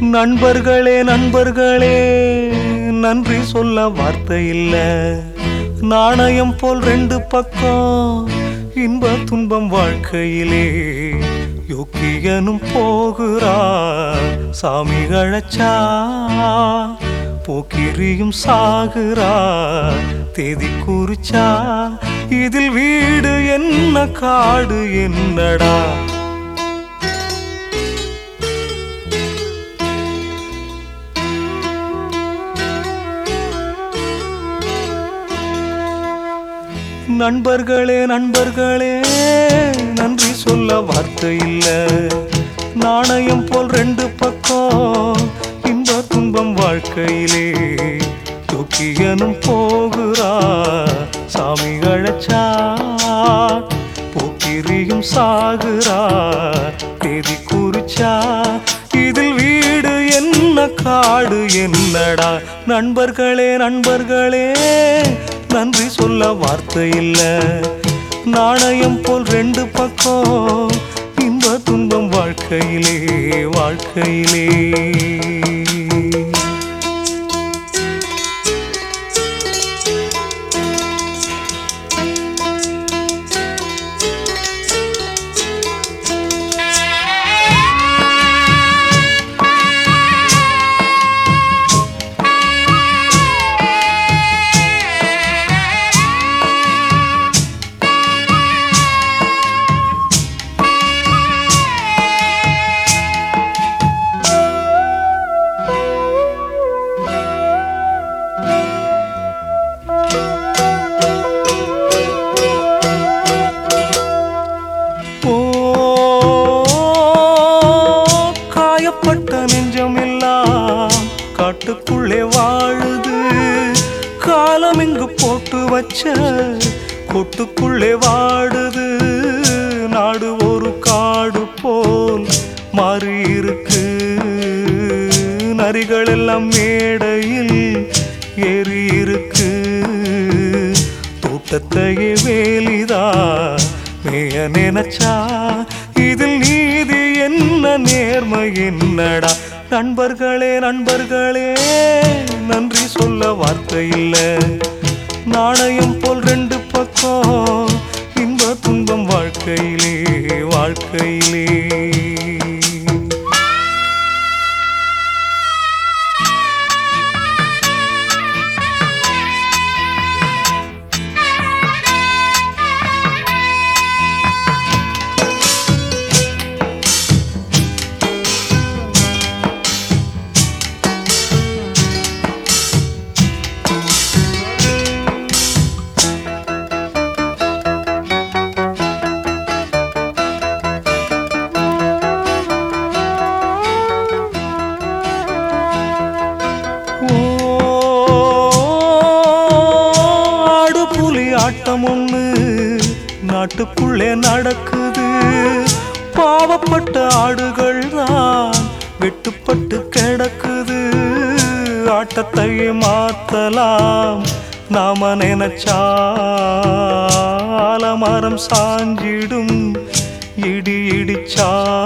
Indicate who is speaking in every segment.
Speaker 1: நண்பர்களே நண்பர்களே நன்றி சொல்ல வார்த்தை இல்ல நாணயம் போல் ரெண்டு பக்கம் இன்ப துன்பம் வாழ்க்கையிலே யோக்கியனும் போகிறா சாமி அழைச்சா போக்கிரியும் சாகுறா தேதி குறிச்சா இதில் வீடு என்ன காடு என்னடா நண்பர்களே நண்பர்களே நன்றி சொல்ல வார்த்தை இல்ல நாணயம் போல் ரெண்டு பக்கம் இன்ப துன்பம் வாழ்க்கையிலே தூக்கியனும் போகிறா சாமி அழைச்சா போக்கிரியும் சாகுறா தேதி குறிச்சா இதில் வீடு என்ன காடு என்னடா நண்பர்களே நண்பர்களே நன்றி சொல்ல வார்த்தை இல்ல நாணயம் போல் ரெண்டு பக்கம் இன்ப துன்பம் வாழ்க்கையிலே வாழ்க்கையிலே ஓ காயப்பட்ட நெஞ்சமெல்லாம் காட்டுக்குள்ளே வாழுது காலம் இங்கு போட்டு வச்ச கொட்டுக்குள்ளே வாடுது நாடு ஒரு காடு போல் மாறி இருக்கு நரிகள் எல்லாம் மேடையில் ஏறி இருக்கு தோட்டத்தையே வேலிதா மேய நினைச்சா இதில் நீதி என்ன நேர்மை என்னடா நண்பர்களே நண்பர்களே நன்றி சொல்ல வார்த்தை இல்ல நாணயம் போல் ரெண்டு பக்கம் இன்ப துன்பம் வாழ்க்கையிலே வாழ்க்கையிலே ஆடு புலி ஆட்டம் ஒண்ணு நாட்டுக்குள்ளே நடக்குது பாவப்பட்ட ஆடுகள் தான் வெட்டுப்பட்டு கிடக்குது ஆட்டத்தை மாத்தலாம் நாம நினைச்சா ஆலமரம் சாஞ்சிடும் இடி இடிச்சா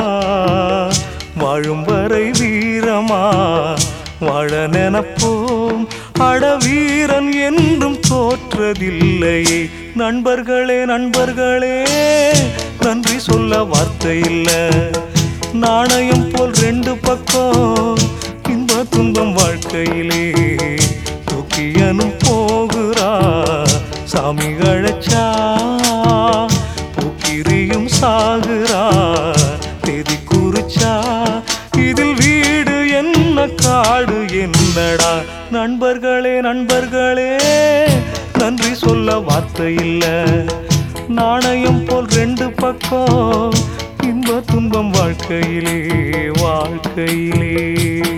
Speaker 1: வாழும் வரை வீரமா வாழ நினைப்போம் அட வீரன் என்றும் தோற்றதில்லையே நண்பர்களே நண்பர்களே நன்றி சொல்ல வார்த்தை இல்ல நாணயம் போல் ரெண்டு பக்கம் இன்ப துன்பம் வாழ்க்கையிலே தூக்கியனும் போகிறா சாமி அழைச்சா போக்கிரியும் சாகுறா தேதி குறிச்சா இதில் வீடு என்ன காடு என்னடா நண்பர்களே நண்பர்களே நன்றி சொல்ல வார்த்தை இல்ல நாணயம் போல் ரெண்டு பக்கம் இன்ப துன்பம் வாழ்க்கையிலே வாழ்க்கையிலே